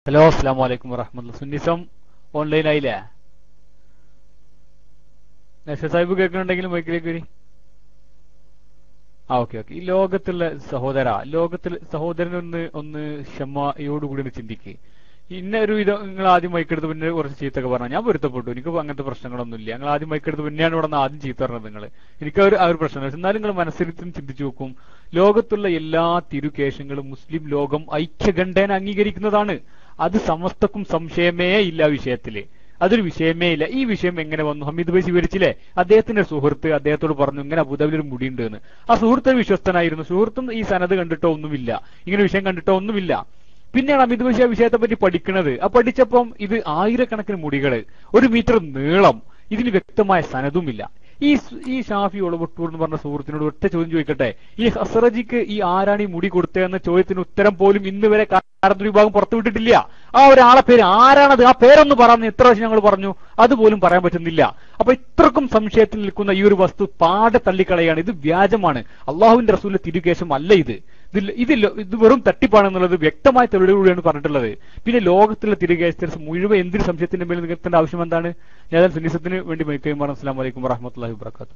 hello അസ്സാം വലൈക്കും വറഹമുല്ല സുന്നിസം online ആയില്ലേ നഷ സാഹിബ് കേൾക്കുന്നുണ്ടെങ്കിൽ മൈക്കിലേക്ക് വരി ആ ഓക്കെ ഓക്കെ ഈ ലോകത്തുള്ള സഹോദര ലോകത്തിൽ സഹോദരൻ ഒന്ന് ഒന്ന് ക്ഷമയോടുകൂടി ഒന്ന് ചിന്തിക്ക് ഇന്ന ഒരു ഇത് നിങ്ങൾ ആദ്യം മൈക്കെടുത്ത് പിന്നെ കുറച്ച് ചീത്തൊക്കെ പറഞ്ഞു ഞാൻ പൊരുത്തപ്പെട്ടു എനിക്ക് അങ്ങനത്തെ പ്രശ്നങ്ങളൊന്നുമില്ല ഞങ്ങൾ ആദ്യം മൈക്കെടുത്ത് പിന്നെയാണ് ഇവിടെ നിന്ന് ആദ്യം ചീത്ത പറഞ്ഞത് നിങ്ങൾ എനിക്ക് ആ ഒരു ആ ഒരു പ്രശ്നം എന്നാലും നിങ്ങൾ മനസ്സിരുത്തും ചിന്തിച്ചു നോക്കും ലോകത്തുള്ള എല്ലാ തിരുകേശങ്ങളും മുസ്ലിം ലോകം ഐക്യകണ്ഠേന അംഗീകരിക്കുന്നതാണ് അത് സമസ്തക്കും സംശയമേ ഇല്ല ആ വിഷയത്തില് അതൊരു വിഷയമേ ഇല്ല ഈ വിഷയം എങ്ങനെ വന്നു ഹമീദ് ഭായി വിവരിച്ചില്ലേ അദ്ദേഹത്തിന്റെ സുഹൃത്ത് അദ്ദേഹത്തോട് പറഞ്ഞു ഇങ്ങനെ അബുദാബിൽ ഒരു മുടിയുണ്ട് എന്ന് ആ സുഹൃത്ത് ഒരു വിശ്വസ്തനായിരുന്നു സുഹൃത്തും ഈ സനത് കണ്ടിട്ടോ ഒന്നുമില്ല ഇങ്ങനെ വിഷയം കണ്ടിട്ടോ ഒന്നുമില്ല പിന്നെയാണ് അമിത് ബഷി ആ വിഷയത്തെ പറ്റി പഠിക്കുന്നത് ആ പഠിച്ചപ്പം ഇത് ആയിരക്കണക്കിന് മുടികള് ഒരു മീറ്റർ നീളം ഇതിന് വ്യക്തമായ സനതുമില്ല ഈ സ്- ഈ ഷാഫി ഒളവട്ടൂർ എന്ന് പറഞ്ഞ സുഹൃത്തിനോട് ഒറ്റ ചോദ്യം ചോദിക്കട്ടെ ഈ ഹസറജിക്ക് ഈ ആരാണ് ഈ മുടി കൊടുത്തതെന്ന ചോദ്യത്തിന് ഉത്തരം പോലും ഇന്ന് വരെ കാരണ വിഭാഗം പുറത്തുവിട്ടിട്ടില്ല ആ ഒരാളെ പേര് ആരാണത് ആ പേരൊന്ന് പറഞ്ഞു എത്ര പ്രാവശ്യം ഞങ്ങൾ പറഞ്ഞു അതുപോലും പറയാൻ പറ്റുന്നില്ല അപ്പൊ ഇത്രക്കും സംശയത്തിൽ നിൽക്കുന്ന ഈ ഒരു വസ്തു പാടെ തള്ളിക്കളയാണ് ഇത് വ്യാജമാണ് അള്ളാഹുവിന്റെ റസൂലിന്റെ തിരുകേശം അല്ല ഇത് ഇതിൽ ഇതിൽ ഇത് വെറും തട്ടിപ്പാണെന്നുള്ളത് വ്യക്തമായ തെളിവുകൂടിയാണ് പറഞ്ഞിട്ടുള്ളത് പിന്നെ ലോകത്തിലെ തിരുകേശ മുഴുവൻ എന്തൊരു സംശയത്തിന്റെ മേൽ നികത്തേണ്ട ആവശ്യം എന്താണ് ഞാൻ സുനിസത്തിന് വേണ്ടി മൈക്കൈമാർ അസ്സാം വലൈക്കും വറഹമത്തല്ലാഹി വബർക്കാത്തു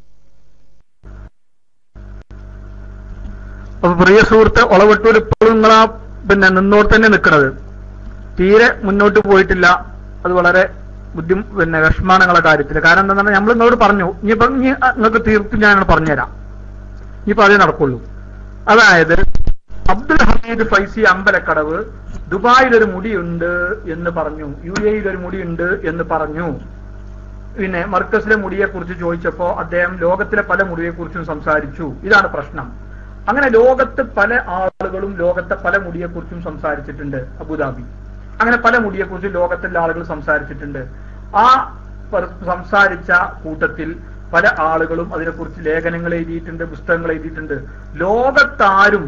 അപ്പൊ പ്രിയ സുഹൃത്ത് ഒളവട്ടൂർ ഇപ്പോഴും നിങ്ങളാ പിന്നെ നിന്നോട് തന്നെ നിൽക്കുന്നത് തീരെ മുന്നോട്ട് പോയിട്ടില്ല അത് വളരെ ബുദ്ധി പിന്നെ വിഷമാണങ്ങളെ കാര്യത്തിൽ കാരണം എന്താ നമ്മൾ നിങ്ങളോട് പറഞ്ഞു ഇനിയിപ്പോ ഇനി നിങ്ങൾക്ക് തീർത്തും ഞാൻ പറഞ്ഞുതരാം ഇനിയിപ്പോ അതേ നടക്കുള്ളൂ അതായത് അബ്ദുൽ ഹമീദ് ഫൈസി അമ്പലക്കടവ് ദുബായിൽ ഒരു മുടിയുണ്ട് എന്ന് പറഞ്ഞു യു എയിൽ ഒരു മുടിയുണ്ട് എന്ന് പറഞ്ഞു പിന്നെ മർക്കസിലെ മുടിയെ കുറിച്ച് ചോദിച്ചപ്പോ അദ്ദേഹം ലോകത്തിലെ പല മുടിയെ കുറിച്ചും സംസാരിച്ചു ഇതാണ് പ്രശ്നം അങ്ങനെ ലോകത്ത് പല ആളുകളും ലോകത്തെ പല മുടിയെ കുറിച്ചും സംസാരിച്ചിട്ടുണ്ട് അബുദാബി അങ്ങനെ പല മുടിയെ കുറിച്ച് ലോകത്തിലെ ആളുകൾ സംസാരിച്ചിട്ടുണ്ട് ആ പർ- സംസാരിച്ച കൂട്ടത്തിൽ പല ആളുകളും അതിനെക്കുറിച്ച് ലേഖനങ്ങൾ എഴുതിയിട്ടുണ്ട് പുസ്തകങ്ങൾ എഴുതിയിട്ടുണ്ട് ലോകത്താരും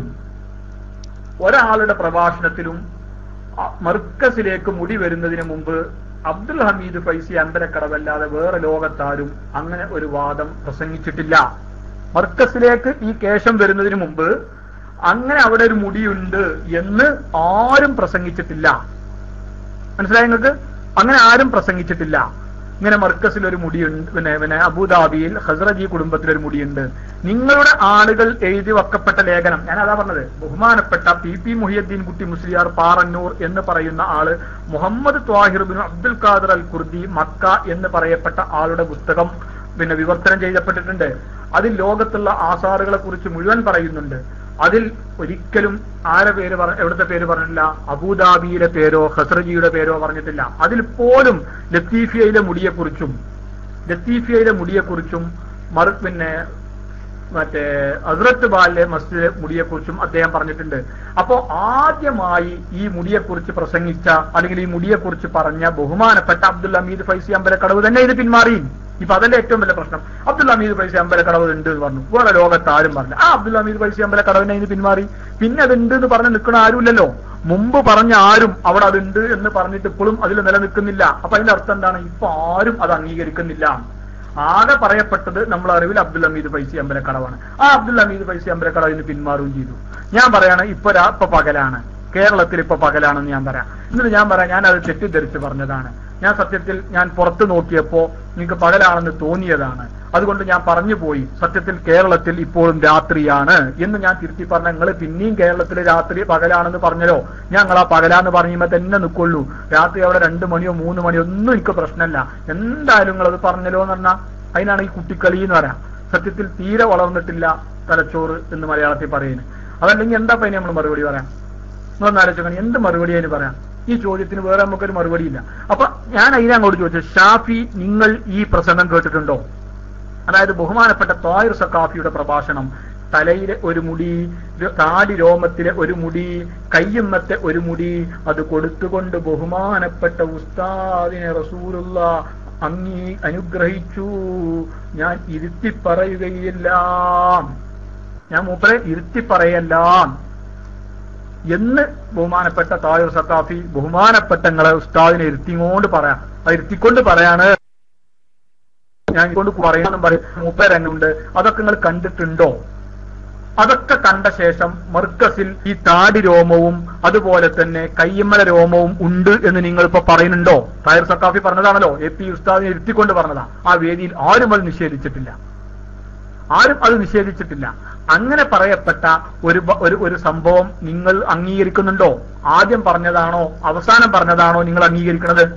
ഒരാളുടെ പ്രഭാഷണത്തിലും അ- മർക്കസിലേക്ക് മുടി വരുന്നതിന് മുമ്പ് അബ്ദുൽ ഹമീദ് ഫൈസി അമ്പലക്കടവല്ലാതെ വേറെ ലോകത്താരും അങ്ങനെ ഒരു വാദം പ്രസംഗിച്ചിട്ടില്ല മർക്കസിലേക്ക് ഈ കേശം വരുന്നതിന് മുമ്പ് അങ്ങനെ അവിടെ ഒരു മുടിയുണ്ട് എന്ന് ആരും പ്രസംഗിച്ചിട്ടില്ല മനസ്സിലായി നിങ്ങൾക്ക് അങ്ങനെ ആരും പ്രസംഗിച്ചിട്ടില്ല ഇങ്ങനെ മർക്കസിൽ ഒരു മുടിയുണ്ട് പിന്നെ പിന്നെ അബുദാബിയിൽ ഹസ്രജി കുടുംബത്തിൽ ഒരു മുടിയുണ്ട് നിങ്ങളുടെ ആളുകൾ എഴുതി വെക്കപ്പെട്ട ലേഖനം ഞാൻ അതാ പറഞ്ഞത് ബഹുമാനപ്പെട്ട പി പി മുഹിയുദ്ദീൻ കുട്ടി മുസ്ലിയാർ പാറന്നൂർ എന്ന് പറയുന്ന ആള് മുഹമ്മദ് ത്വാഹിർ ബിൻ അബ്ദുൽ ഖാദർ അൽ കുർദി മക്ക എന്ന് പറയപ്പെട്ട ആളുടെ പുസ്തകം പിന്നെ വിവർത്തനം ചെയ്യപ്പെട്ടിട്ടുണ്ട് അതിൽ ലോകത്തുള്ള ആസാറുകളെ കുറിച്ച് മുഴുവൻ പറയുന്നുണ്ട് അതിൽ ഒരിക്കലും ആരെ പേര് പറ എവിടുത്തെ പേര് പറഞ്ഞിട്ടില്ല അബുദാബിയിലെ പേരോ ഹസ്രജിയുടെ പേരോ പറഞ്ഞിട്ടില്ല അതിൽ പോലും ലത്തീഫിയയിലെ മുടിയെക്കുറിച്ചും ലത്തീഫിയയിലെ മുടിയെക്കുറിച്ചും മറു പിന്നെ മറ്റേ ഹസ്രത്ത് ബാലിലെ മസ്ജിദ് മുടിയെക്കുറിച്ചും അദ്ദേഹം പറഞ്ഞിട്ടുണ്ട് അപ്പോ ആദ്യമായി ഈ മുടിയെക്കുറിച്ച് പ്രസംഗിച്ച അല്ലെങ്കിൽ ഈ മുടിയെക്കുറിച്ച് പറഞ്ഞ ബഹുമാനപ്പെട്ട അബ്ദുൽ ഹമീദ് ഫൈസി അമ്പലക്കടവ് തന്നെ ഇത് പിന്മാറി ഇപ്പൊ അതല്ലേ ഏറ്റവും വലിയ പ്രശ്നം അബ്ദുൽ ഹമീദ് ഫൈസി അമ്പലക്കടവ് ഉണ്ട് എന്ന് പറഞ്ഞു വേറെ ലോകത്ത് ആരും പറഞ്ഞു ആ അബ്ദുൽ ഹമീദ് ഫൈസി അമ്പലക്കടവിനെ ഇത് പിന്മാറി പിന്നെ അതുണ്ട് എന്ന് പറഞ്ഞ് നിൽക്കുന്ന ആരുമില്ലല്ലോ മുമ്പ് പറഞ്ഞ ആരും അവിടെ അതുണ്ട് എന്ന് പറഞ്ഞിട്ട് ഇപ്പോഴും അതിൽ നിലനിൽക്കുന്നില്ല അപ്പൊ അതിന്റെ അർത്ഥം എന്താണ് ഇപ്പൊ ആരും അത് അംഗീകരിക്കുന്നില്ല ആകെ പറയപ്പെട്ടത് നമ്മൾ അറിവിൽ അബ്ദുൽ ഹമീദ് ഫൈസി അമ്പലക്കടവാണ് ആ അബ്ദുൽ ഹമീദ് ഫൈസി അമ്പലക്കടവിന് പിന്മാറുകയും ചെയ്തു ഞാൻ പറയാണ് ഇപ്പൊ രാ- ഇപ്പൊ പകലാണ് കേരളത്തിൽ ഇപ്പൊ പകലാണെന്ന് ഞാൻ പറയാം എന്നിട്ട് ഞാൻ പറയാം ഞാൻ അത് തെറ്റിദ്ധരിച്ച് പറഞ്ഞതാണ് ഞാൻ സത്യത്തിൽ ഞാൻ പുറത്തു നോക്കിയപ്പോ നിങ്ങൾക്ക് പകലാണെന്ന് തോന്നിയതാണ് അതുകൊണ്ട് ഞാൻ പറഞ്ഞു പോയി സത്യത്തിൽ കേരളത്തിൽ ഇപ്പോഴും രാത്രിയാണ് എന്ന് ഞാൻ തിരുത്തി പറഞ്ഞ നിങ്ങൾ പിന്നെയും കേരളത്തിൽ രാത്രി പകലാണെന്ന് പറഞ്ഞല്ലോ ഞങ്ങൾ ആ പകലാന്ന് പറയുമ്പോ തന്നെ നിൽക്കുള്ളൂ രാത്രി അവിടെ രണ്ട് മണിയോ മൂന്ന് മണിയോ ഒന്നും എനിക്ക് പ്രശ്നമല്ല എന്തായാലും നിങ്ങൾ അത് പറഞ്ഞല്ലോ എന്ന് പറഞ്ഞാൽ അതിനാണ് ഈ കുട്ടിക്കളി എന്ന് പറയാം സത്യത്തിൽ തീരെ വളർന്നിട്ടില്ല തലച്ചോറ് എന്ന് മലയാളത്തിൽ പറയുന്നത് അതല്ലെങ്കിൽ എന്താ പൈന നമ്മൾ മറുപടി പറയാം നിങ്ങളൊന്ന് ആലോചിക്കണം എന്ത് മറുപടി അതിന് പറയാം ഈ ചോദ്യത്തിന് വേറെ നമുക്കൊരു മറുപടിയില്ല അപ്പൊ ഞാൻ അതിനെ അങ്ങോട്ട് ചോദിച്ചത് ഷാഫി നിങ്ങൾ ഈ പ്രസംഗം കേട്ടിട്ടുണ്ടോ അതായത് ബഹുമാനപ്പെട്ട താഹിർ സക്കാഫിയുടെ പ്രഭാഷണം തലയിലെ ഒരു മുടി ര- താടി രോമത്തിലെ ഒരു മുടി കയ്യമ്മത്തെ ഒരു മുടി അത് കൊടുത്തുകൊണ്ട് ബഹുമാനപ്പെട്ട ഉസ്താദിനെ റസൂലുള്ള അങ്ങീ അനുഗ്രഹിച്ചു ഞാൻ ഇരുത്തി പറയുകയില്ല ഞാൻ മൂപ്പരെ ഇരുത്തി പറയല്ല എന്ന് ബഹുമാനപ്പെട്ട തായൂർ സത്താഫി ബഹുമാനപ്പെട്ട നിങ്ങളെ ഉസ്താദിനെ ഇരുത്തിങ്ങോണ്ട് പറയാം അത് ഇരുത്തിക്കൊണ്ട് പറയാണ് ഞാൻ കൊണ്ട് പറയാനും പറയും മൂപ്പരങ്ങുണ്ട് അതൊക്കെ നിങ്ങൾ കണ്ടിട്ടുണ്ടോ അതൊക്കെ കണ്ട ശേഷം മർക്കസിൽ ഈ താടി രോമവും അതുപോലെ തന്നെ കയ്യമ്മല രോമവും ഉണ്ട് എന്ന് നിങ്ങൾ ഇപ്പൊ പറയുന്നുണ്ടോ തായർ സക്കാഫി പറഞ്ഞതാണല്ലോ എ പി ഉസ്താദിനെ ഇരുത്തിക്കൊണ്ട് പറഞ്ഞതാ ആ വേദിയിൽ ആരും അത് നിഷേധിച്ചിട്ടില്ല ആരും അത് നിഷേധിച്ചിട്ടില്ല അങ്ങനെ പറയപ്പെട്ട ഒരു ബ- ഒരു ഒരു സംഭവം നിങ്ങൾ അംഗീകരിക്കുന്നുണ്ടോ ആദ്യം പറഞ്ഞതാണോ അവസാനം പറഞ്ഞതാണോ നിങ്ങൾ അംഗീകരിക്കുന്നത്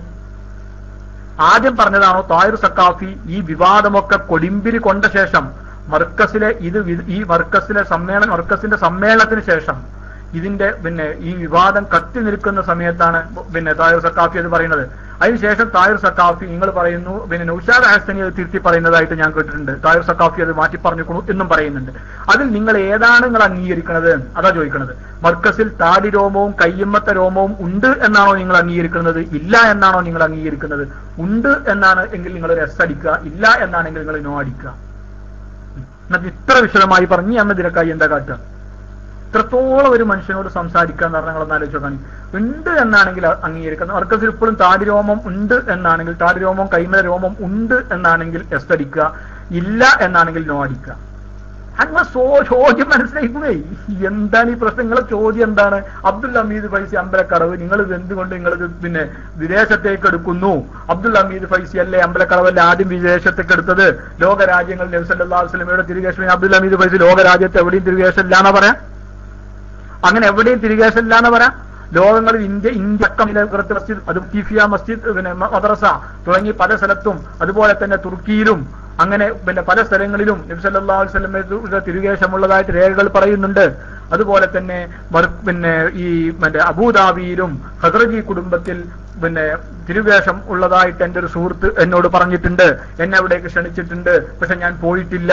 ആദ്യം പറഞ്ഞതാണോ തായർ സക്കാഫി ഈ വിവാദമൊക്കെ കൊടിമ്പിരി കൊണ്ട ശേഷം മർക്കസിലെ ഇത് വി- ഈ മർക്കസിലെ സമ്മേളനം മർക്കസിന്റെ സമ്മേളനത്തിന് ശേഷം ഇതിന്റെ പിന്നെ ഈ വിവാദം കത്തി നിൽക്കുന്ന സമയത്താണ് പിന്നെ തായർ സക്കാഫി അത് പറയുന്നത് അതിനുശേഷം തായർ സക്കാഫി നിങ്ങൾ പറയുന്നു പിന്നെ നൌഷാദ് ഹസനി അത് തിരുത്തി പറയുന്നതായിട്ട് ഞാൻ കേട്ടിട്ടുണ്ട് തായർ സക്കാഫി അത് മാറ്റി പറഞ്ഞിരിക്കുന്നു എന്നും പറയുന്നുണ്ട് അതിൽ നിങ്ങൾ ഏതാണ് നിങ്ങൾ അംഗീകരിക്കുന്നത് അതാ ചോദിക്കുന്നത് മർക്കസിൽ താടി രോമവും കയ്യമ്മത്തെ രോമവും ഉണ്ട് എന്നാണോ നിങ്ങൾ അംഗീകരിക്കുന്നത് ഇല്ല എന്നാണോ നിങ്ങൾ അംഗീകരിക്കുന്നത് ഉണ്ട് എന്നാണ് എങ്കിൽ നിങ്ങൾ ഒരു എസ് അടിക്കുക ഇല്ല എന്നാണെങ്കിൽ നിങ്ങൾ നോ അടിക്കുക എന്നിട്ട് ഇത്ര വിശദമായി പറഞ്ഞ് അമ്മ ഇതിനക്കായി എന്താ കാട്ടുക ഇത്രത്തോളം ഒരു മനുഷ്യനോട് സംസാരിക്കാൻ പറഞ്ഞാൽ നിങ്ങളൊന്ന് ആലോചിച്ച് നോക്കാൻ ഉണ്ട് എന്നാണെങ്കിൽ അ- അംഗീകരിക്കുന്നത് മർക്കസിൽ ഇപ്പോഴും താടിരോമം ഉണ്ട് എന്നാണെങ്കിൽ താടിരോമം കൈമല രോമം ഉണ്ട് എന്നാണെങ്കിൽ എസ് അടിക്കുക ഇല്ല എന്നാണെങ്കിൽ നോ അടിക്കുക അങ്ങനെ സോ ചോദ്യം മനസ്സിലായിപ്പോയി എന്താണ് ഈ പ്രശ്നം നിങ്ങളെ ചോദ്യം എന്താണ് അബ്ദുൽ ഹമീദ് ഫൈസി അമ്പലക്കടവ് നിങ്ങൾ ഇത് എന്തുകൊണ്ട് നിങ്ങൾ ഇത് പിന്നെ വിദേശത്തേക്ക് എടുക്കുന്നു അബ്ദുൽ ഹമീദ് ഫൈസി അല്ലേ അമ്പലക്കടവല്ലേ ആദ്യം വിദേശത്തേക്ക് എടുത്തത് ലോകരാജ്യങ്ങൾ നബ്സല്ലാ വസ്ലമയുടെ തിരികേശം അബ്ദുൽ ഹമീദ് ഫൈസി ലോകരാജ്യത്ത് എവിടെയും തിരികേശം ഇല്ല എന്നാ പറയാ അങ്ങനെ എവിടെയും തിരികേശം ഇല്ല എന്ന് പറയാം ലോകങ്ങളിൽ ഇന്ത്യ ഇന്ത്യ അക്കം കുറച്ച് മസ്ജിദ് അത് കീഫിയ മസ്ജിദ് പിന്നെ മ- മദ്രസ തുടങ്ങി പല സ്ഥലത്തും അതുപോലെ തന്നെ തുർക്കിയിലും അങ്ങനെ പിന്നെ പല സ്ഥലങ്ങളിലും നബ്സല്ലാ വസ്ലമയുടെ തിരുകേശമുള്ളതായിട്ട് രേഖകൾ പറയുന്നുണ്ട് അതുപോലെ തന്നെ മർ- പിന്നെ ഈ മറ്റേ അബൂദാബിയിലും ഹസ്രജി കുടുംബത്തിൽ പിന്നെ തിരുവേഷം ഉള്ളതായിട്ട് എന്റെ ഒരു സുഹൃത്ത് എന്നോട് പറഞ്ഞിട്ടുണ്ട് എന്നെ അവിടേക്ക് ക്ഷണിച്ചിട്ടുണ്ട് പക്ഷെ ഞാൻ പോയിട്ടില്ല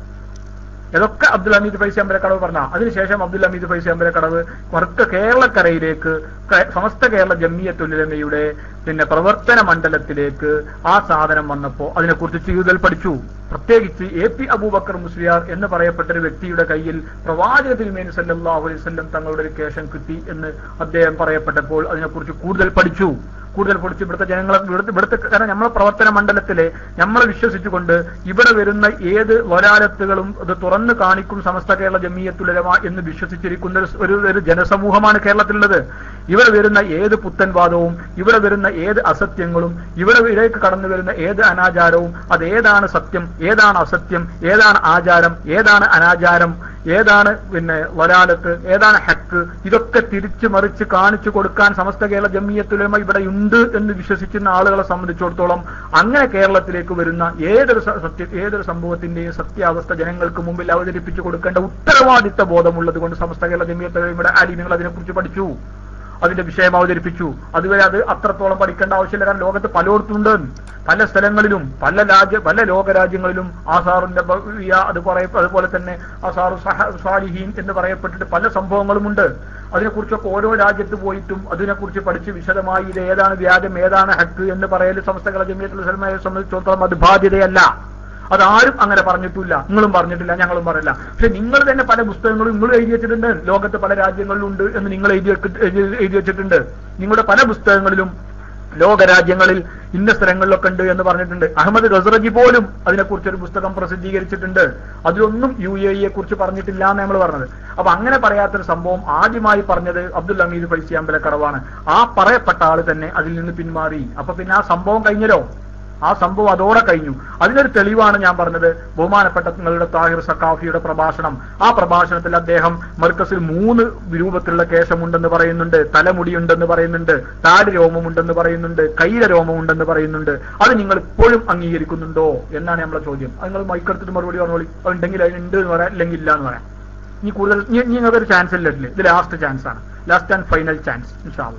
ഇതൊക്കെ അബ്ദുൽ ഹമീദ് ഫൈസി അമ്പലക്കടവ് പറഞ്ഞ അതിനുശേഷം അബ്ദുൽ ഹമീദ് ഫൈസി അമ്പലക്കടവ് കുറച്ച് കേരളക്കരയിലേക്ക് ക- സമസ്ത കേരള ജമ്മിയത്തുലമയുടെ പിന്നെ പ്രവർത്തന മണ്ഡലത്തിലേക്ക് ആ സാധനം വന്നപ്പോ അതിനെക്കുറിച്ച് ചെയ്യുതൽ പഠിച്ചു പ്രത്യേകിച്ച് എ പി അബൂബക്കർ മുസ്ലിയാർ എന്ന് പറയപ്പെട്ട ഒരു വ്യക്തിയുടെ കയ്യിൽ പ്രവാചക തിരുമേനി സല്ലല്ലാഹു അലൈഹി വസല്ലം തങ്ങളുടെ ഒരു കേശം കിട്ടി എന്ന് അദ്ദേഹം പറയപ്പെട്ടപ്പോൾ അതിനെക്കുറിച്ച് കൂടുതൽ പഠിച്ചു കൂടുതൽ പഠിച്ച് ഇവിടുത്തെ ജനങ്ങളെ ഇവിടുത്തെ ഇവിടുത്തെ കാരണം നമ്മളെ പ്രവർത്തന മണ്ഡലത്തിലെ നമ്മളെ വിശ്വസിച്ചുകൊണ്ട് ഇവിടെ വരുന്ന ഏത് വരാലത്തുകളും അത് തുറന്നു കാണിക്കും സമസ്ത കേരള ജമീയത്തുലമ എന്ന് വിശ്വസിച്ചിരിക്കുന്ന ഒരു- ഒരു ഒരു ജനസമൂഹമാണ് കേരളത്തിലുള്ളത് ഇവിടെ വരുന്ന ഏത് പുത്തൻവാദവും ഇവിടെ വരുന്ന ഏത് അസത്യങ്ങളും ഇവിടെ ഇതിലേക്ക് കടന്നു വരുന്ന ഏത് അനാചാരവും അത് ഏതാണ് സത്യം ഏതാണ് അസത്യം ഏതാണ് ആചാരം ഏതാണ് അനാചാരം ഏതാണ് പിന്നെ വരാലത്ത് ഏതാണ് ഹക്ക് ഇതൊക്കെ തിരിച്ചു മറിച്ച് കാണിച്ചു കൊടുക്കാൻ സമസ്ത കേരള ജമ്മിയത്തുലമ ഇവിടെ ഉണ്ട് എന്ന് വിശ്വസിക്കുന്ന ആളുകളെ സംബന്ധിച്ചിടത്തോളം അങ്ങനെ കേരളത്തിലേക്ക് വരുന്ന ഏതൊരു സ- സത്യ ഏതൊരു സംഭവത്തിന്റെയും സത്യാവസ്ഥ ജനങ്ങൾക്ക് മുമ്പിൽ അവതരിപ്പിച്ചു കൊടുക്കേണ്ട ഉത്തരവാദിത്ത ബോധമുള്ളത് കൊണ്ട് സമസ്ത കേരള ജമ്മിയത്തുലമയുടെ ആലിമ്യങ്ങൾ അതിനെക്കുറിച്ച് പഠിച്ചു അതിന്റെ വിഷയം അവതരിപ്പിച്ചു അതുവരെ അത് അത്രത്തോളം പഠിക്കേണ്ട ആവശ്യമില്ല കാരണം ലോകത്ത് പലയിടത്തുണ്ട് പല സ്ഥലങ്ങളിലും പല രാജ്യ പല ലോകരാജ്യങ്ങളിലും ആസാറിന്റെ ബവിയ അത് പറയ അതുപോലെ തന്നെ ആസാറു സഹ- സാലിഹീൻ എന്ന് പറയപ്പെട്ടിട്ട് പല സംഭവങ്ങളുമുണ്ട് അതിനെക്കുറിച്ചൊക്കെ ഓരോ രാജ്യത്ത് പോയിട്ടും അതിനെക്കുറിച്ച് പഠിച്ച് വിശദമായി ഇത് ഏതാണ് വ്യാജം ഏതാണ് ഹക്ക് എന്ന് പറയൽ സംസ്ഥകളെ ജമിയത്തുൽ സലമയെ സംബന്ധിച്ചിടത്തോളം അത് ബാധ്യതയല്ല അതാരും അങ്ങനെ പറഞ്ഞിട്ടില്ല നിങ്ങളും പറഞ്ഞിട്ടില്ല ഞങ്ങളും പറയില്ല പക്ഷെ നിങ്ങൾ തന്നെ പല പുസ്തകങ്ങളും നിങ്ങൾ എഴുതി വെച്ചിട്ടുണ്ട് ലോകത്ത് പല രാജ്യങ്ങളിലും ഉണ്ട് എന്ന് നിങ്ങൾ എഴുതി വെക്ക്- എഴുതി- എഴുതി വെച്ചിട്ടുണ്ട് നിങ്ങളുടെ പല പുസ്തകങ്ങളിലും ലോകരാജ്യങ്ങളിൽ ഇന്ന സ്ഥലങ്ങളിലൊക്കെ ഉണ്ട് എന്ന് പറഞ്ഞിട്ടുണ്ട് അഹമ്മദ് ഗസറജി പോലും അതിനെക്കുറിച്ച് ഒരു പുസ്തകം പ്രസിദ്ധീകരിച്ചിട്ടുണ്ട് അതിലൊന്നും യു എ ഇയെ കുറിച്ച് പറഞ്ഞിട്ടില്ല എന്ന് നമ്മൾ പറഞ്ഞത് അപ്പൊ അങ്ങനെ പറയാത്തൊരു സംഭവം ആദ്യമായി പറഞ്ഞത് അബ്ദുൽ ഹമീദ് ഫൈസി അമ്പലക്കടവാണ് ആ പറയപ്പെട്ട ആള് തന്നെ അതിൽ നിന്ന് പിന്മാറി അപ്പൊ പിന്നെ ആ സംഭവം കഴിഞ്ഞല്ലോ ആ സംഭവം അതോടെ കഴിഞ്ഞു അതിനൊരു തെളിവാണ് ഞാൻ പറഞ്ഞത് ബഹുമാനപ്പെട്ട നിങ്ങളുടെ താഹിർ സക്കാഫിയുടെ പ്രഭാഷണം ആ പ്രഭാഷണത്തിൽ അദ്ദേഹം മർക്കസിൽ മൂന്ന് രൂപത്തിലുള്ള കേശമുണ്ടെന്ന് പറയുന്നുണ്ട് തലമുടിയുണ്ടെന്ന് പറയുന്നുണ്ട് താടി രോമമുണ്ടെന്ന് പറയുന്നുണ്ട് കൈല രോമമുണ്ടെന്ന് പറയുന്നുണ്ട് അത് നിങ്ങൾ ഇപ്പോഴും അംഗീകരിക്കുന്നുണ്ടോ എന്നാണ് നമ്മളെ ചോദ്യം അത് നിങ്ങൾ മൈക്കെടുത്തിട്ട് മറുപടി പറഞ്ഞോളി അതുണ്ടെങ്കിൽ അതിനുണ്ട് എന്ന് പറയാം ഇല്ലെങ്കിൽ ഇല്ല എന്ന് പറയാം ഇനി കൂടുതൽ ഇനി ഇനി നിങ്ങൾക്കൊരു ചാൻസ് ഇല്ലേ ഇത് ലാസ്റ്റ് ചാൻസ് ആണ് ലാസ്റ്റ് ആൻഡ് ഫൈനൽ ചാൻസ് ഇൻഷാല്ല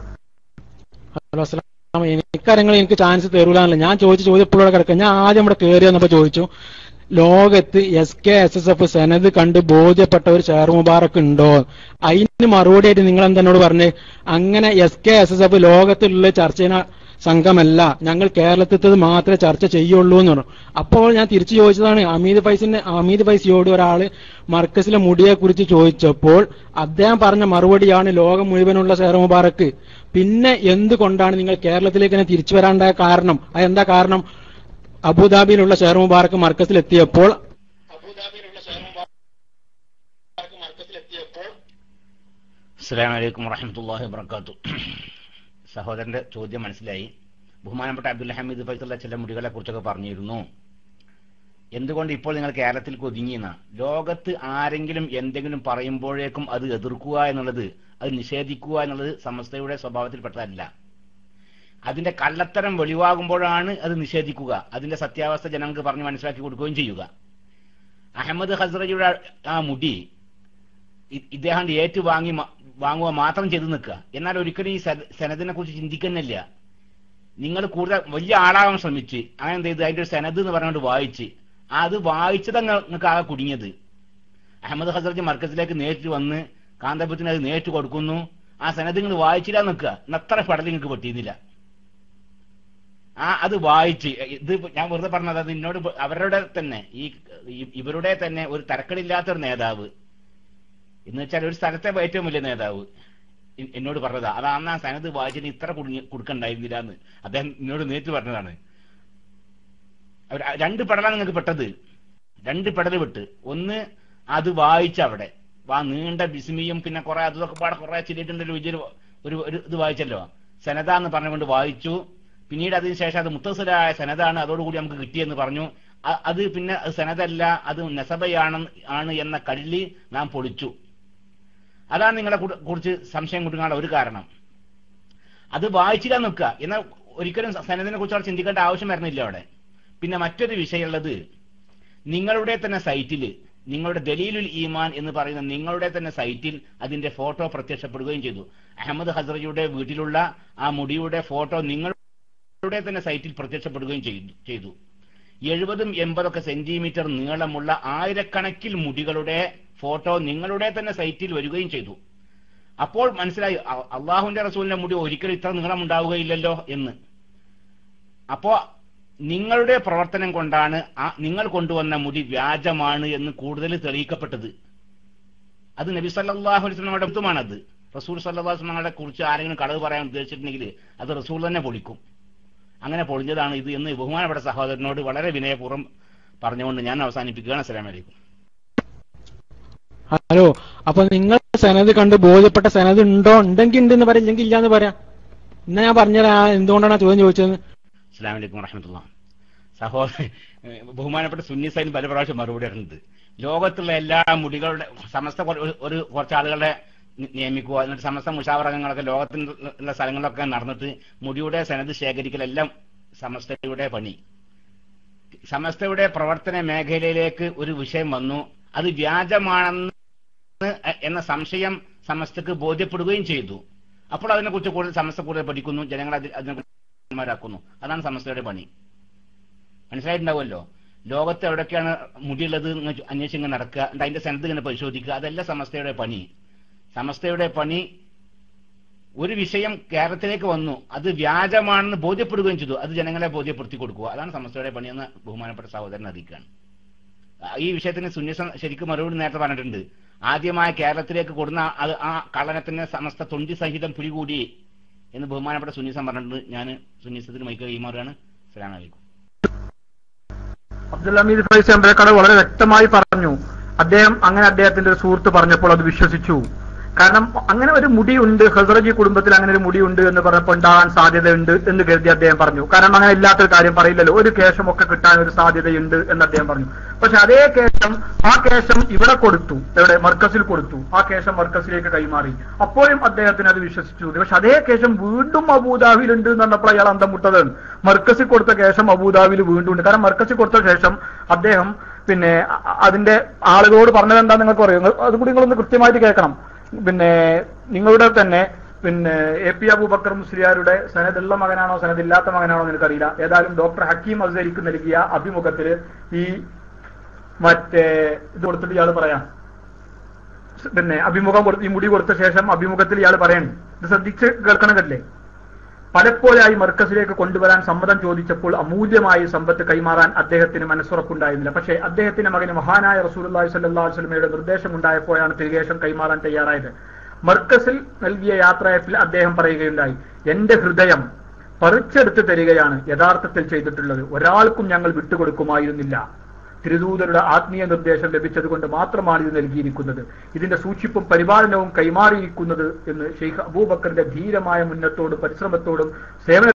ഹലോ അസ്സലാം എനിക്കറിയങ്ങൾ എനിക്ക് ചാൻസ് തരൂലാന്നല്ല ഞാൻ ചോദിച്ച ചോദ്യം ഇപ്പോഴും കിടക്കാം ഞാൻ ആദ്യം ഇവിടെ കയറി വന്നപ്പോ ചോദിച്ചു ലോകത്ത് S K S S F സെനത് കണ്ട് ബോധ്യപ്പെട്ട ഒരു ഷെയർ മുബാറക്ക് ഉണ്ടോ അതിന് മറുപടി ആയിട്ട് നിങ്ങൾ എന്തെന്നോട് പറഞ്ഞ് അങ്ങനെ S K S S F ലോകത്തിലുള്ള ചർച്ചയിന സംഘമല്ല ഞങ്ങൾ കേരളത്തിലത് മാത്രമേ ചർച്ച ചെയ്യുള്ളൂ എന്ന് പറഞ്ഞു അപ്പോൾ ഞാൻ തിരിച്ചു ചോദിച്ചതാണ് അമീദ് ഫൈസിന്റെ അമീദ് ഫൈസിയോട് ഒരാള് മർക്കസിലെ മുടിയെ കുറിച്ച് ചോദിച്ചപ്പോൾ അദ്ദേഹം പറഞ്ഞ മറുപടിയാണ് ലോകം മുഴുവനുള്ള ഷെയർ മുബാറക്ക് പിന്നെ എന്തുകൊണ്ടാണ് നിങ്ങൾ കേരളത്തിലേക്ക് തന്നെ തിരിച്ചു വരാണ്ടായ കാരണം അതെന്താ കാരണം അബുദാബിയിലുള്ള ഷെയർ മുബാറക്ക് മർക്കസിൽ എത്തിയപ്പോൾ അസ്സാം വലൈക്കും വറഹമത്തല്ലാഹി വബർക്കാത്തു സഹോദരന്റെ ചോദ്യം മനസ്സിലായി ബഹുമാനപ്പെട്ട അബ്ദുൽ ഹമീദ് ഫൈസുള്ള ചില മുടികളെ കുറിച്ചൊക്കെ പറഞ്ഞിരുന്നു എന്തുകൊണ്ട് ഇപ്പോൾ നിങ്ങൾ കേരളത്തിൽ ഒതുങ്ങിയെന്ന ലോകത്ത് ആരെങ്കിലും എന്തെങ്കിലും പറയുമ്പോഴേക്കും അത് എതിർക്കുക എന്നുള്ളത് അത് നിഷേധിക്കുക എന്നുള്ളത് സമസ്തയുടെ സ്വഭാവത്തിൽപ്പെട്ടതല്ല അതിന്റെ കള്ളത്തരം വെളിവാകുമ്പോഴാണ് അത് നിഷേധിക്കുക അതിന്റെ സത്യാവസ്ഥ ജനങ്ങൾക്ക് പറഞ്ഞ് മനസ്സിലാക്കി കൊടുക്കുകയും ചെയ്യുക അഹമ്മദ് ഹസ്രജിയുടെ ആ മുടി ഇ- ഇദ്ദേഹം ഏറ്റു വാങ്ങി മ- വാങ്ങുക മാത്രം ചെയ്തു നിൽക്കുക എന്നാൽ ഒരിക്കലും ഈ സന- സനദിനെ കുറിച്ച് ചിന്തിക്കുന്നില്ല നിങ്ങൾ കൂടുതൽ വലിയ ആളാകാൻ ശ്രമിച്ച് അങ്ങനെ എന്ത് ചെയ്ത് അതിന്റെ ഒരു സനദ് എന്ന് പറഞ്ഞുകൊണ്ട് വായിച്ച് അത് വായിച്ചത് നിങ്ങൾക്ക് ആകെ കുടുങ്ങിയത് അഹമ്മദ് ഹസറജ് മർക്കസിലേക്ക് നേരിട്ട് വന്ന് കാന്തപുരത്തിന് അത് നേരിട്ട് കൊടുക്കുന്നു ആ സനദ് നിങ്ങൾ വായിച്ചില്ല നിൽക്കുക അത്ര പടൽ നിങ്ങൾക്ക് പറ്റിയിരുന്നില്ല ആ അത് വായിച്ച് ഇത് ഞാൻ വെറുതെ പറഞ്ഞത് അത് എന്നോട് ഇപ്പൊ അവരുടെ തന്നെ ഈ ഈ- ഇവരുടെ തന്നെ ഒരു തരക്കടില്ലാത്ത ഒരു നേതാവ് എന്ന് വെച്ചാൽ ഒരു സ്ഥലത്തെ ഏറ്റവും വലിയ നേതാവ് എ- എന്നോട് പറഞ്ഞതാ അത് അന്ന് ആ സനത് വായിച്ചിട്ട് ഇത്ര കുടുങ്ങി കൊടുക്കണ്ടായിരുന്നില്ല എന്ന് അദ്ദേഹം എന്നോട് നേരിട്ട് പറഞ്ഞതാണ് അവർ രണ്ട് പടലാണ് നിങ്ങൾക്ക് പെട്ടത് രണ്ട് പെടൽ വിട്ട് ഒന്ന് അത് വായിച്ച അവിടെ ആ നീണ്ട ബിസ്മിയും പിന്നെ കുറെ അതൊക്കെ പാടെ കുറെ ചെല്ലിട്ടുണ്ടൊരു വലിയൊരു ഒരു ഒരു ഇത് വായിച്ചല്ലോ സനത എന്ന് പറഞ്ഞുകൊണ്ട് വായിച്ചു പിന്നീട് അതിനുശേഷം അത് മുത്തസലായ സനതാണ് അതോടുകൂടി നമുക്ക് കിട്ടിയെന്ന് പറഞ്ഞു അ- അത് പിന്നെ അത് സനതല്ല അത് നെസബയാണ് ആണ് എന്ന കള്ളി നാം പൊളിച്ചു അതാണ് നിങ്ങളെ കുറി- കുറിച്ച് സംശയം കുടുങ്ങാനുള്ള ഒരു കാരണം അത് വായിച്ചില്ല നിൽക്കുക എന്നാൽ ഒരിക്കലും സനദിനെ കുറിച്ച് അവിടെ ചിന്തിക്കേണ്ട ആവശ്യം വരുന്നില്ല അവിടെ പിന്നെ മറ്റൊരു വിഷയമുള്ളത് നിങ്ങളുടെ തന്നെ സൈറ്റിൽ നിങ്ങളുടെ ദലീലുൽ ഈമാൻ എന്ന് പറയുന്ന നിങ്ങളുടെ തന്നെ സൈറ്റിൽ അതിന്റെ ഫോട്ടോ പ്രത്യക്ഷപ്പെടുകയും ചെയ്തു അഹമ്മദ് ഹസ്രജിയുടെ വീട്ടിലുള്ള ആ മുടിയുടെ ഫോട്ടോ നിങ്ങളുടെ തന്നെ സൈറ്റിൽ പ്രത്യക്ഷപ്പെടുകയും ചെയ്തു ചെയ്തു എഴുപതും എൺപതൊക്കെ സെന്റിമീറ്റർ നീളമുള്ള ആയിരക്കണക്കിൽ മുടികളുടെ ഫോട്ടോ നിങ്ങളുടെ തന്നെ സൈറ്റിൽ വരികയും ചെയ്തു അപ്പോൾ മനസ്സിലായി അ- അള്ളാഹുവിന്റെ റസൂലിന്റെ മുടി ഒരിക്കലും ഇത്ര നീളം ഉണ്ടാവുകയില്ലല്ലോ എന്ന് അപ്പോ നിങ്ങളുടെ പ്രവർത്തനം കൊണ്ടാണ് ആ നിങ്ങൾ കൊണ്ടുവന്ന മുടി വ്യാജമാണ് എന്ന് കൂടുതൽ തെളിയിക്കപ്പെട്ടത് അത് നബി സല്ലല്ലാഹു അലൈഹി വസല്ലമയുടെ അടുത്തുമാണത് റസൂൽ സല്ലല്ലാഹു അലൈഹി വസല്ലമയെ കുറിച്ച് ആരെങ്കിലും കളവ് പറയാൻ ഉദ്ദേശിച്ചിട്ടുണ്ടെങ്കിൽ അത് റസൂൽ തന്നെ പൊളിക്കും അങ്ങനെ പൊളിഞ്ഞതാണ് ഇത് എന്ന് ബഹുമാനപ്പെട്ട സഹോദരനോട് വളരെ വിനയപൂർവ്വം പറഞ്ഞുകൊണ്ട് ഞാൻ അവസാനിപ്പിക്കുകയാണ് അസ്സലാമു അലൈക്കും ഹലോ അപ്പൊ നിങ്ങൾ സനത് കണ്ട് ബോധ്യപ്പെട്ട സനത് ഉണ്ടോ ഉണ്ടെങ്കിൽ ഉണ്ട് എന്ന് പറയാം ഇല്ലെങ്കിൽ ഇല്ല എന്ന് പറയാം എന്നാ ഞാൻ പറഞ്ഞുതരാം ആ എന്തുകൊണ്ടാണ് ആ ചോദ്യം ചോദിച്ചത് അസ്സാം വലൈക്കും വറഹമത്തുള്ള സഹോദര ബഹുമാനപ്പെട്ട സുന്നി സൈൻ പല പ്രാവശ്യം മറുപടി ഇടുന്നുണ്ട് ലോകത്തുള്ള എല്ലാ മുടികളുടെ സമസ്ത കൊ- ഒരു- ഒരു കുറച്ച് ആളുകളെ നി- നിയമിക്കുക എന്നിട്ട് സമസ്ത മുഷാവറകങ്ങളൊക്കെ ലോകത്തിലുള്ള സ്ഥലങ്ങളിലൊക്കെ നടന്നിട്ട് മുടിയുടെ സനത് ശേഖരിക്കലെല്ലാം സമസ്തയുടെ പണി സമസ്തയുടെ പ്രവർത്തന മേഖലയിലേക്ക് ഒരു വിഷയം വന്നു അത് വ്യാജമാണെന്ന് എന്ന സംശയം സമസ്തക്ക് ബോധ്യപ്പെടുകയും ചെയ്തു അപ്പോൾ അതിനെക്കുറിച്ച് കൂടുതൽ സമസ്ത കൂടുതൽ പഠിക്കുന്നു ജനങ്ങൾ അതിൽ അതിനെക്കുറിച്ച് അതാണ് സമസ്തയുടെ പണി മനസ്സിലായിട്ടുണ്ടാവുമല്ലോ ലോകത്ത് എവിടെയൊക്കെയാണ് മുടിയുള്ളത് എന്ന് അന്വേഷിച്ച് ഇങ്ങനെ നടക്കുക എന്നിട്ട് അതിന്റെ സനത്ത് ഇങ്ങനെ പരിശോധിക്കുക അതല്ല സമസ്തയുടെ പണി സമസ്തയുടെ പണി ഒരു വിഷയം കേരളത്തിലേക്ക് വന്നു അത് വ്യാജമാണെന്ന് ബോധ്യപ്പെടുകയും ചെയ്തു അത് ജനങ്ങളെ ബോധ്യപ്പെടുത്തി കൊടുക്കുക അതാണ് സമസ്തയുടെ പണിയെന്ന് ബഹുമാനപ്പെട്ട സഹോദരൻ അറിയിക്കുകയാണ് ആ, ഈ വിഷയത്തിന് സുന്യസം ശരിക്കും മറുപടി നേരത്തെ പറഞ്ഞിട്ടുണ്ട് ആദ്യമായി കേരളത്തിലേക്ക് കൊടുന്ന അത് ആ കള്ളനത്തിന് സമസ്ത തൊണ്ടി സഹിതം പിടികൂടി എന്ന് ബഹുമാനപ്പെട്ട സുന്യസം പറഞ്ഞിട്ടുണ്ട് ഞാൻ സുന്യസത്തിന് മൈക്ക് കൈമാറുകയാണ് അസ്സലാമു അലൈക്കും അബ്ദുൽ ഹമീദ് ഫൈസി അമ്പലക്കാട് വളരെ വ്യക്തമായി പറഞ്ഞു അദ്ദേഹം അങ്ങനെ അദ്ദേഹത്തിന്റെ ഒരു സുഹൃത്ത് പറഞ്ഞപ്പോൾ അത് വിശ്വസിച്ചു കാരണം അങ്ങനെ ഒരു മുടിയുണ്ട് ഹസറജി കുടുംബത്തിൽ അങ്ങനെ ഒരു മുടിയുണ്ട് എന്ന് പറഞ്ഞപ്പോൾ ഉണ്ടാകാൻ സാധ്യതയുണ്ട് എന്ന് കരുതി അദ്ദേഹം പറഞ്ഞു കാരണം അങ്ങനെ ഇല്ലാത്തൊരു കാര്യം പറയില്ലല്ലോ ഒരു കേശമൊക്കെ കിട്ടാൻ ഒരു സാധ്യതയുണ്ട് എന്ന് അദ്ദേഹം പറഞ്ഞു പക്ഷെ അതേ കേശം ആ കേശം ഇവിടെ കൊടുത്തു എവിടെ മർക്കസിൽ കൊടുത്തു ആ കേശം മർക്കസിലേക്ക് കൈമാറി അപ്പോഴും അദ്ദേഹത്തിന് അത് വിശ്വസിച്ചു പക്ഷെ അതേ കേശം വീണ്ടും അബൂദാബിയിലുണ്ട് എന്ന് പറഞ്ഞപ്പോൾ അയാൾ അന്തം മുട്ടത് മർക്കസിൽ കൊടുത്ത കേശം അബൂദാബിയിൽ വീണ്ടും ഉണ്ട് കാരണം മർക്കസിൽ കൊടുത്ത ശേഷം അദ്ദേഹം പിന്നെ അ- അതിന്റെ ആളുകളോട് പറഞ്ഞത് എന്താ നിങ്ങൾക്ക് പറയും നിങ്ങൾ- അതും കൂടി നിങ്ങളൊന്ന് കൃത്യമായിട്ട് കേൾക്കണം പിന്നെ നിങ്ങളുടെ തന്നെ പിന്നെ എ പി അബൂബക്കർ മുസ്ലിയാരുടെ സനദുള്ള മകനാണോ സനദില്ലാത്ത മകനാണോ എന്ന് എനിക്കറിയില്ല ഏതായാലും ഡോക്ടർ ഹക്കീം അസരിക്ക് നൽകിയ അഭിമുഖത്തിൽ ഈ മറ്റേ ഇത് കൊടുത്തിട്ട് ഇയാൾ പറയാം പിന്നെ അഭിമുഖം കൊടുത്ത് ഈ മുടി കൊടുത്ത ശേഷം അഭിമുഖത്തിൽ ഇയാൾ പറയണം ഇത് ശ്രദ്ധിച്ച് കേൾക്കണം കല്ലേ പലപ്പോഴായി മർക്കസിലേക്ക് കൊണ്ടുവരാൻ സമ്മതം ചോദിച്ചപ്പോൾ അമൂല്യമായ സമ്പത്ത് കൈമാറാൻ അദ്ദേഹത്തിന് മനസ്സുറപ്പുണ്ടായിരുന്നില്ല പക്ഷേ അദ്ദേഹത്തിന്റെ മകന് മഹാനായ റസൂലുള്ളാഹി സ്വല്ലല്ലാഹു അലൈഹി വസല്ലമയുടെ നിർദ്ദേശം ഉണ്ടായപ്പോഴാണ് തിരികേശം കൈമാറാൻ തയ്യാറായത് മർക്കസിൽ നൽകിയ യാത്രയപ്പിൽ അദ്ദേഹം പറയുകയുണ്ടായി എന്റെ ഹൃദയം പറിച്ചെടുത്ത് തരികയാണ് യഥാർത്ഥത്തിൽ ചെയ്തിട്ടുള്ളത് ഒരാൾക്കും ഞങ്ങൾ വിട്ടുകൊടുക്കുമായിരുന്നില്ല തിരുദൂതരുടെ ആത്മീയ നിർദ്ദേശം ലഭിച്ചതുകൊണ്ട് മാത്രമാണ് ഇത് നൽകിയിരിക്കുന്നത് ഇതിന്റെ സൂക്ഷിപ്പും പരിപാലനവും കൈമാറിയിരിക്കുന്നത് എന്ന് ഷെയ്ഖ് അബൂബക്കറിന്റെ ധീരമായ മുന്നത്തോടും പരിശ്രമത്തോടും സേവന